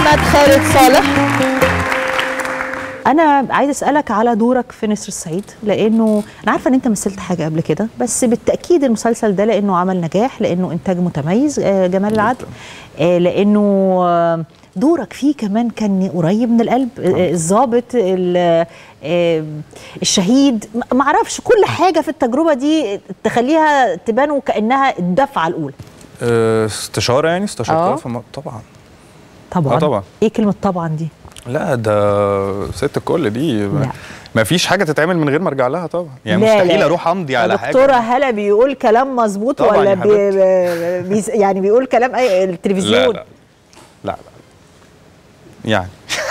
احمد خالد صالح انا عايز اسالك على دورك في نسر الصعيد لانه انا عارفه ان انت مثلت حاجه قبل كده بس بالتاكيد المسلسل ده لانه عمل نجاح لانه انتاج متميز آه، جمال العدل آه، لانه آه، دورك فيه كمان كان قريب من القلب آه، الضابط ال- آه، الشهيد ما- ما اعرفش كل حاجه في التجربه دي تخليها تبان وكانها الدفعه الاولى آه، استشاره يعني استشارتها آه. فما- طبعا طبعا آه، طبعا. ايه كلمه طبعا دي لا ده ست الكل دي لا. ما فيش حاجه تتعمل من غير ما ارجع لها طبعا يعني لا، مستحيل لا. اروح امضي على حاجه دكتورة هلا بيقول كلام مظبوط طبعاً ولا يا بي حبيبتي. بي يعني بيقول كلام اي لا التلفزيون لا لا لا يعني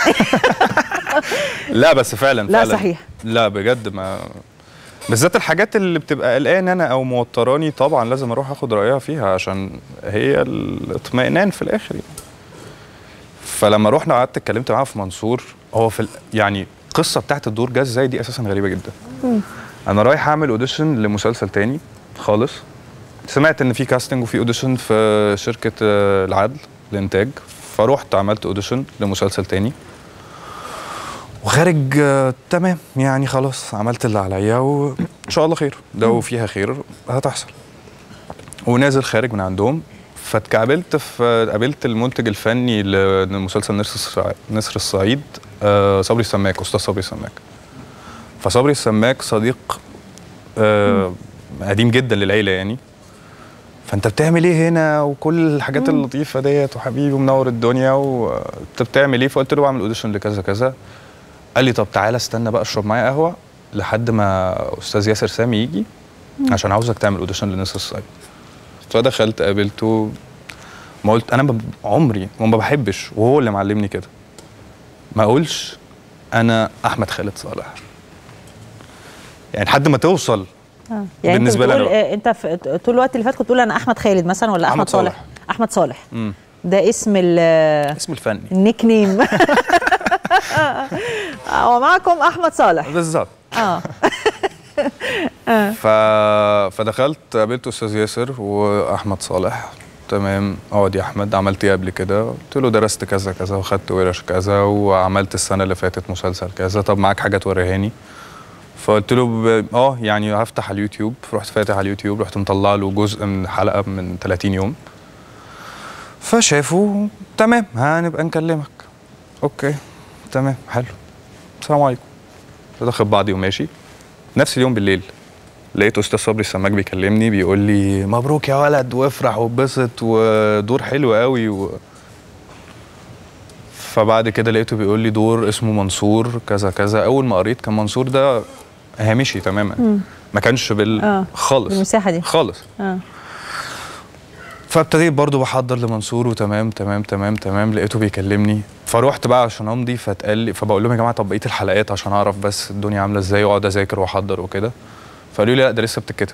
لا بس فعلا لا فعلا صحيح. لا بجد ما بالذات الحاجات اللي بتبقى قلقان انا او موتراني طبعا لازم اروح اخد رايها فيها عشان هي الاطمئنان في الاخر يعني. فلما رحنا قعدت اتكلمت معاها في منصور هو في ال- يعني القصه بتاعت الدور جه ازاي دي اساسا غريبه جدا انا رايح اعمل اوديشن لمسلسل تاني خالص سمعت ان في كاستنج وفي اوديشن في شركه آه، العدل الانتاج فروحت عملت اوديشن لمسلسل تاني وخارج آه، تمام يعني خلاص عملت اللي عليا وان شاء الله خير لو فيها خير هتحصل ونازل خارج من عندهم فاتكعبلت في قابلت المنتج الفني لمسلسل نسر الصعيد نسر الصعيد آه، صبري السماك استاذ صبري السماك فصبري السماك صديق آه، قديم جدا للعيله يعني فانت بتعمل ايه هنا وكل الحاجات اللطيفه ديت وحبيبي ومنور الدنيا وانت بتعمل ايه فقلت له بعمل اوديشن لكذا كذا قال لي طب تعالى استنى بقى اشرب معايا قهوه لحد ما استاذ ياسر سامي يجي عشان عاوزك تعمل اوديشن لنسر الصعيد فدخلت قابلته ما قلت انا ب- عمري وما بحبش وهو اللي معلمني كده ما اقولش انا احمد خالد صالح يعني لحد ما توصل آه. يعني بالنسبة انت لي بتقول أنا. آه، انت في طول الوقت اللي فات كنت تقول انا احمد خالد مثلا ولا احمد, أحمد صالح. صالح. احمد صالح مم. ده اسم ال اسم الفني النيك نيم ومعكم احمد صالح بالظبط اه ف... فدخلت قابلت استاذ ياسر واحمد صالح تمام اقعد يا احمد عملت ايه قبل كده قلت له درست كذا كذا وخدت ورش كذا وعملت السنه اللي فاتت مسلسل كذا طب معاك حاجه توريهاني فقلت له ب... اه يعني هفتح على اليوتيوب رحت فاتح على اليوتيوب رحت مطلع له جزء من حلقه من 30 يوم فشافوا تمام هنبقى نكلمك اوكي تمام حلو السلام عليكم باخد بعضي وماشي نفس اليوم بالليل لقيت استاذ صبري السماك بيكلمني بيقول لي مبروك يا ولد وافرح واتبسط ودور حلو قوي و... فبعد كده لقيته بيقول لي دور اسمه منصور كذا كذا اول ما قريت كان منصور ده هامشي تماما ما كانش بال آه، خالص بالمساحة دي. خالص اه فابتديت برضو بحضر لمنصور وتمام تمام تمام تمام لقيته بيكلمني فروحت بقى عشان امضي فاتقال لي فبقول لهم يا جماعه طب بقيه الحلقات عشان اعرف بس الدنيا عامله ازاي واقعد اذاكر واحضر وكده فقالوا لي لا ده لسه بتتكتب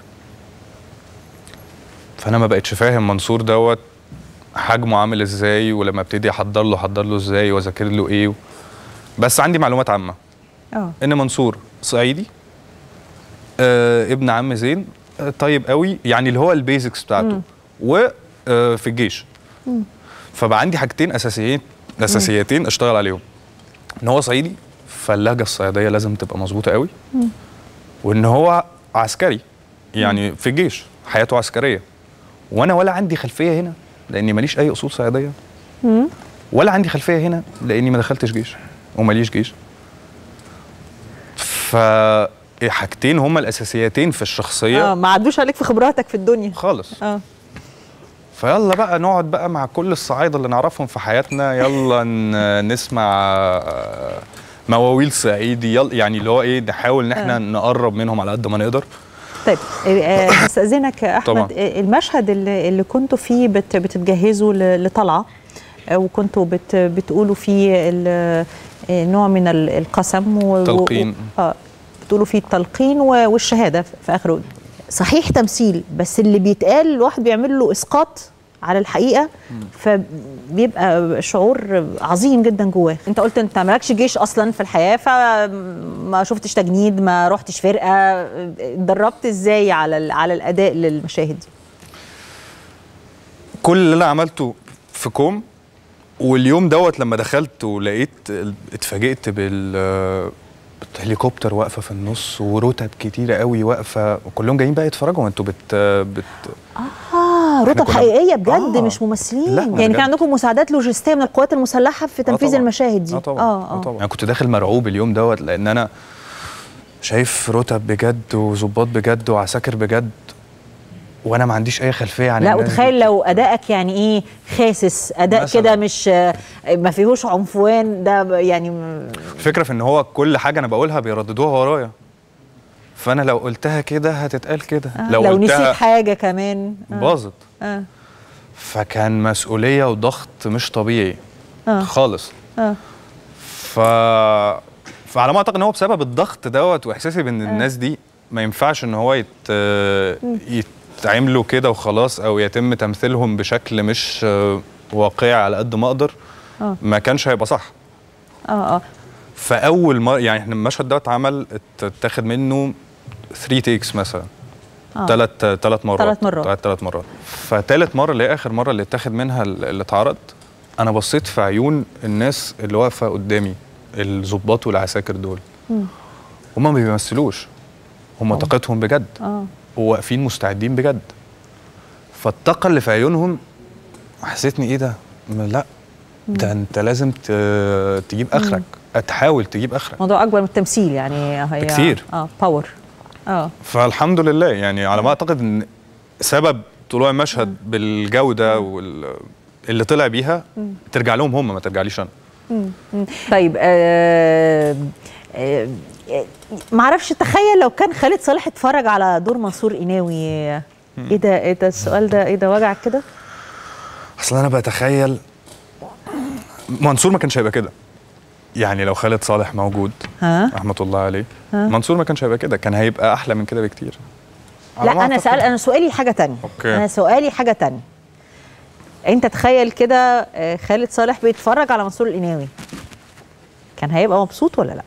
فانا ما بقتش فاهم منصور دوت حجمه عامل ازاي ولما ابتدي احضر له احضر له ازاي واذاكر له ايه بس عندي معلومات عامه اه ان منصور صعيدي آه ابن عم زين آه طيب قوي يعني اللي هو البيزكس بتاعته وفي الجيش فبقى عندي حاجتين اساسيين اساسيتين اشتغل عليهم ان هو صعيدي فاللهجه الصعيديه لازم تبقى مظبوطه قوي وان هو عسكري يعني في الجيش حياته عسكريه وانا ولا عندي خلفيه هنا لاني ماليش اي اصول صعيديه ولا عندي خلفيه هنا لاني ما دخلتش جيش وماليش جيش فحاجتين هما الاساسيتين في الشخصيه اه ما عدوش عليك في خبراتك في الدنيا خالص اه فيلا بقى نقعد بقى مع كل الصعايده اللي نعرفهم في حياتنا يلا ن- نسمع آه، مواويل صعيدي يلا يعني اللي هو ايه نحاول ان احنا آه. نقرب منهم على قد ما نقدر طيب آه، هستأذنك يا طبعاً. احمد آه، المشهد اللي, اللي كنتوا فيه بت بتتجهزوا ل- لطلعه آه، وكنتوا بت بتقولوا فيه ال- آه، نوع من ال- القسم و- و- تلقين. اه بتقولوا فيه التلقين و- والشهاده في في اخره صحيح تمثيل بس اللي بيتقال الواحد بيعمل له اسقاط على الحقيقه فبيبقى شعور عظيم جدا جواه انت قلت انت مالكش جيش اصلا في الحياه فما شفتش تجنيد ما رحتش فرقه اتدربت ازاي على ال- على الاداء للمشاهد دي كل اللي انا عملته في كوم واليوم دوت لما دخلت ولقيت ال- اتفاجئت بال الهليكوبتر واقفه في النص ورتب كتيره قوي واقفه وكلهم جايين بقى يتفرجوا ما انتوا بت, بت اه رتب كنا- حقيقيه بجد آه. مش ممثلين لا، يعني بجد. كان عندكم مساعدات لوجستيه من القوات المسلحه في تنفيذ طبعاً. المشاهد دي اه طبعا اه اه اه طبعا انا كنت داخل مرعوب اليوم دوت لان انا شايف رتب بجد وظباط بجد وعساكر بجد وانا ما عنديش اي خلفيه عن لا الناس دي. وتخيل لو ادائك يعني ايه خاسس اداء مثلاً. كده مش آه، ما فيهوش عنفوان ده ب- يعني م- الفكره في ان هو كل حاجه انا بقولها بيرددوها ورايا فانا لو قلتها كده هتتقال كده آه لو, لو نسيت قلتها حاجه كمان آه. باظت اه فكان مسؤوليه وضغط مش طبيعي اه خالص اه ف فعلى ما اعتقد ان هو بسبب الضغط دوت واحساسي بان الناس دي ما ينفعش ان هو يت... يتعملوا كده وخلاص او يتم تمثيلهم بشكل مش آه، واقعي على قد ما اقدر آه. ما كانش هيبقى صح اه اه فاول مره يعني احنا المشهد دوت اتعمل اتاخد منه 3 تيكس مثلا آه. ثلاث ثلاث مرات تلات مرات. ثلاث ثلاث مرات فتالت مره اللي هي اخر مره اللي اتاخد منها ال- اللي اتعرض انا بصيت في عيون الناس اللي واقفه قدامي الضباط والعساكر دول هم ما بيمثلوش هم طاقتهم بجد اه وواقفين مستعدين بجد فالطاقه اللي في عيونهم حسيتني ايه ده م- لا ده انت لازم ت- تجيب اخرك تحاول تجيب اخرك موضوع اكبر من التمثيل يعني هي بكتير. اه باور اه فالحمد لله يعني على ما اعتقد ان سبب طلوع المشهد بالجوده وال اللي طلع بيها ترجع لهم هم ما ترجعليش انا طيب آه آه ما اعرفش تخيل لو كان خالد صالح اتفرج على دور منصور قناوي ايه ده ايه ده السؤال ده ايه ده وجعك كده اصل انا بتخيل منصور ما كانش هيبقى كده يعني لو خالد صالح موجود ها رحمه الله عليه منصور ما كانش هيبقى كده كان هيبقى احلى من كده بكتير على ما لا انا أعتقد. سأل انا سؤالي حاجه تانية أوكي. انا سؤالي حاجه تانية انت تخيل كده آه، خالد صالح بيتفرج على منصور القناوي كان هيبقى مبسوط ولا لا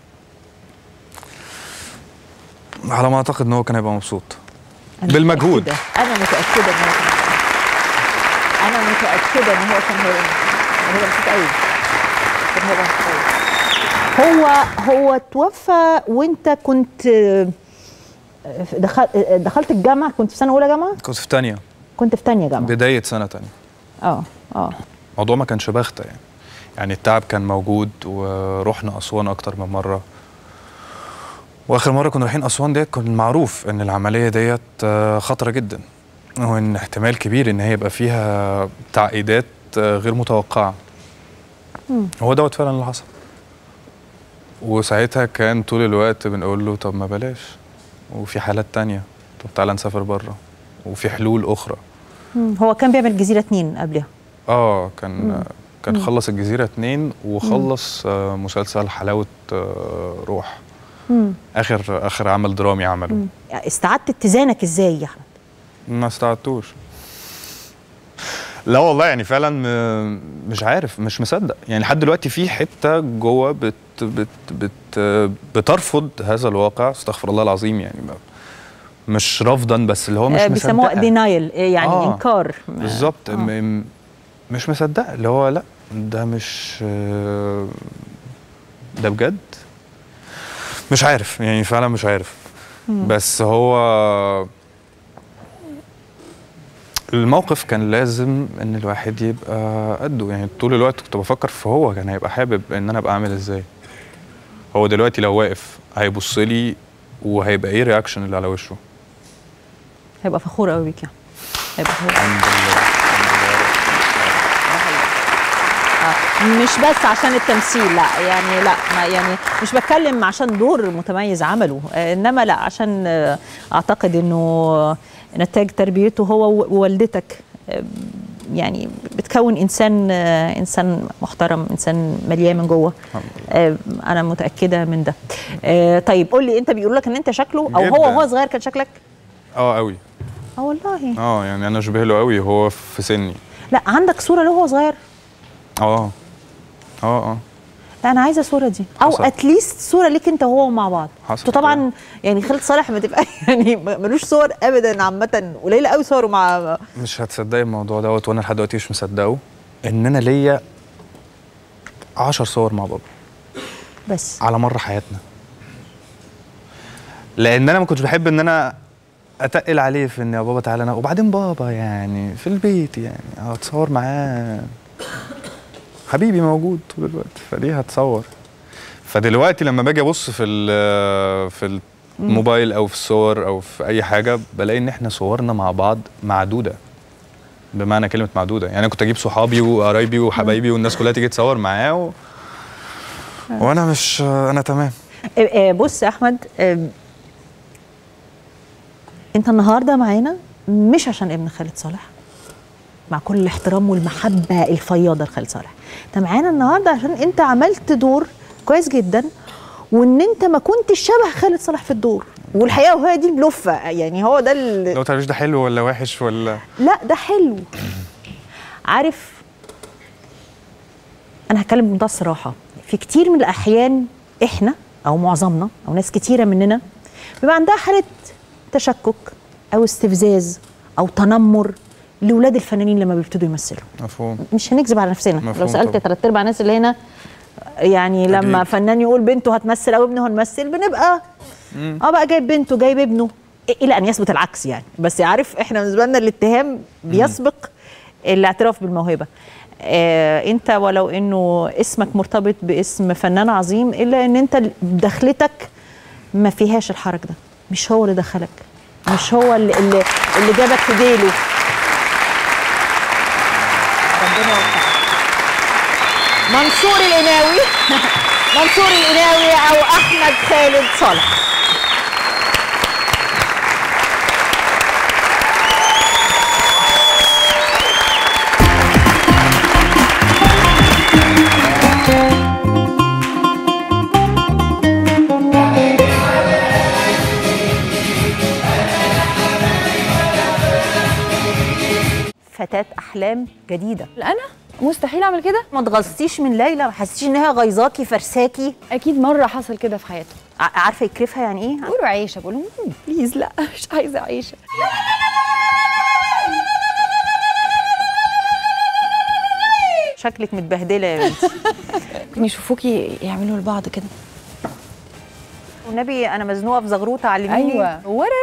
على ما اعتقد ان هو كان هيبقى مبسوط أنا بالمجهود. متأكدة. انا متاكده ان هو كان انا متاكده ان هو كان هيبقى كان هيبقى مبسوط قوي كان هيبقى مبسوط قوي هو هو توفى وانت كنت آه، دخل آه، دخلت الجامعه كنت في سنه اولى جامعه كنت في تانية كنت في تانية جامعه بدايه سنه تانية اه اه الموضوع ما كانش بختة يعني يعني التعب كان موجود ورحنا أسوان أكتر من مرة وآخر مرة كنا رايحين أسوان ديت كان معروف إن العملية ديت آه، خطرة جدا وإن احتمال كبير إن هي يبقى فيها تعقيدات آه، غير متوقعة هو دوت فعلا اللي حصل وساعتها كان طول الوقت بنقول له طب ما بلاش وفي حالات تانية طب تعالى نسافر بره وفي حلول أخرى مم. هو كان بيعمل جزيره اتنين قبلها اه كان كان خلص الجزيرة اتنين وخلص آه مسلسل حلاوة آه روح مم. آخر آخر عمل درامي عمله يعني استعدت اتزانك ازاي يا احمد ما استعدتوش لا والله يعني فعلا م- مش عارف مش مصدق يعني لحد دلوقتي في حتة جوه بت بت بت بترفض هذا الواقع استغفر الله العظيم يعني ما- مش رفضا بس اللي هو مش آه، بيسموها مصدقة. دينايل يعني آه. انكار بالظبط آه. م- مش مصدقه اللي هو لا ده مش آه، ده بجد مش عارف يعني فعلا مش عارف بس هو الموقف كان لازم ان الواحد يبقى قده يعني طول الوقت كنت بفكر في هو كان هيبقى حابب ان انا ابقى عامل ازاي هو دلوقتي لو واقف هيبص لي وهيبقى ايه رياكشن اللي على وشه هيبقى فخور قوي بيك يعني هيبقى فخور الحمد لله آه. مش بس عشان التمثيل لا يعني لا ما يعني مش بتكلم عشان دور متميز عمله آه، انما لا عشان آه، اعتقد انه نتاج تربيته هو و- ووالدتك آه، يعني بتكون انسان آه، انسان محترم انسان مليان من جوه الحمد آه، انا متاكده من ده آه، طيب قول لي انت بيقول لك ان انت شكله او هو جداً. وهو صغير كان شكلك اه قوي اه والله اه يعني انا شبه له قوي هو في سني لا عندك صوره له وهو صغير اه اه اه لا انا عايزه الصوره دي او حصل. اتليست صوره ليك انت وهو مع بعض حصل انتوا طبعا يعني خالد صالح ما تبقى يعني ملوش صور ابدا عامه قليله قوي صوره مع مش هتصدقي الموضوع دوت وانا لحد دلوقتي مش مصدقه ان انا ليا 10 صور مع بابا بس على مر حياتنا لان انا ما كنتش بحب ان انا اتقل عليه في ان يا بابا تعالى انا وبعدين بابا يعني في البيت يعني هتصور معاه حبيبي موجود طول الوقت فليه هتصور فدلوقتي لما باجي ابص في ال- في الموبايل او في الصور او في اي حاجه بلاقي ان احنا صورنا مع بعض معدوده بمعنى كلمه معدوده يعني انا كنت اجيب صحابي وقرايبي وحبايبي والناس كلها تيجي تصور معاه و... وانا مش انا تمام آه، آه، بص يا احمد آه، انت النهارده معانا مش عشان ابن خالد صالح مع كل الاحترام والمحبه الفياضه لخالد صالح انت معانا النهارده عشان انت عملت دور كويس جدا وان انت ما كنتش شبه خالد صالح في الدور والحقيقه وهي دي اللفه يعني هو ده ال- لو تعرفش ده حلو ولا وحش ولا لا ده حلو عارف انا هتكلم بمنتهى الصراحه في كتير من الاحيان احنا او معظمنا او ناس كتيره مننا بيبقى عندها حاله تشكك او استفزاز او تنمر لاولاد الفنانين لما بيبتدوا يمثلوا مفهوم مش هنكذب على نفسنا مفهوم لو سالت طبعا. ثلاث ارباع الناس اللي هنا يعني لما أكيد. فنان يقول بنته هتمثل او ابنه هنمثل بنبقى اه بقى جايب بنته جايب ابنه الى ان يثبت العكس يعني بس عارف احنا بالنسبه لنا الاتهام بيسبق الاعتراف بالموهبه آه انت ولو انه اسمك مرتبط باسم فنان عظيم الا ان انت دخلتك ما فيهاش الحرج ده مش هو اللي دخلك مش هو اللي اللي, اللي جابك في ديله ربنا يوفقك منصور القناوي منصور القناوي او احمد خالد صالح فتاة أحلام جديدة انا مستحيل اعمل كده ما تغصتيش من ليلى ما حسيتيش انها غيظاكي فرساكي اكيد مره حصل كده في حياته ع- عارفه يكرفها يعني ايه بقولوا عيشه بقول لهم بليز لا مش عايزه عيشه شكلك متبهدله يا بنتي ممكن يشوفوكي يعملوا لبعض كده والنبي انا مزنوقه في زغروطه علميني ايوه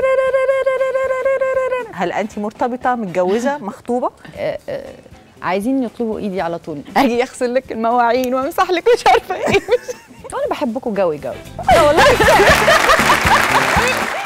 هل انت مرتبطه متجوزه مخطوبه عايزين يطلبوا ايدي على طول اجي اغسل لك المواعين وامسح لك مش عارفه ايه وانا بحبكم جوي جوي